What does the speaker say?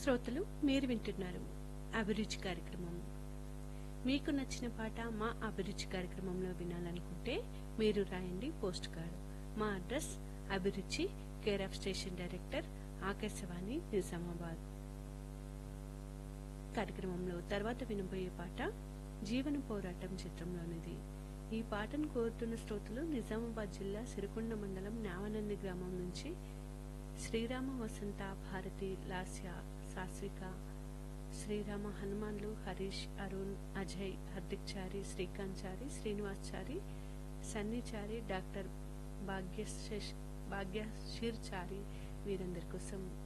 శ్రోతలు మీరు వింటున్నారు అభిరుచి కార్యక్రమం మీకు నచ్చిన పాట మా అభిరుచి కార్యక్రమంలో వినాలనుకుంటే మీరు రాయండి పోస్ట్ కార్డ్ మా అడ్రస్ అభిరుచి care of station director Akashvani Nizamabad కార్యక్రమంలో తర్వాత వినబోయే పాట జీవన పోరాటం చిత్రంలోనిది ఈ పాటను కోరుతున్న శ్రోతలు నిజామాబాద్ జిల్లా సిరికొండ మండలం నావనంది గ్రామం నుంచి శ్రీరామ వసంత భారతి లాస్య సాస్విక శ్రీరామ హనుమాన్లు హరీష్ అరుణ్ అజయ్ హార్దిక్ చారి శ్రీకాంత్ చారి శ్రీనివాస్ చారి సన్నీ చారి డాక్టర్ భాగ్యశేష్ భాగ్యశీర్ చారి వీరందరి కోసం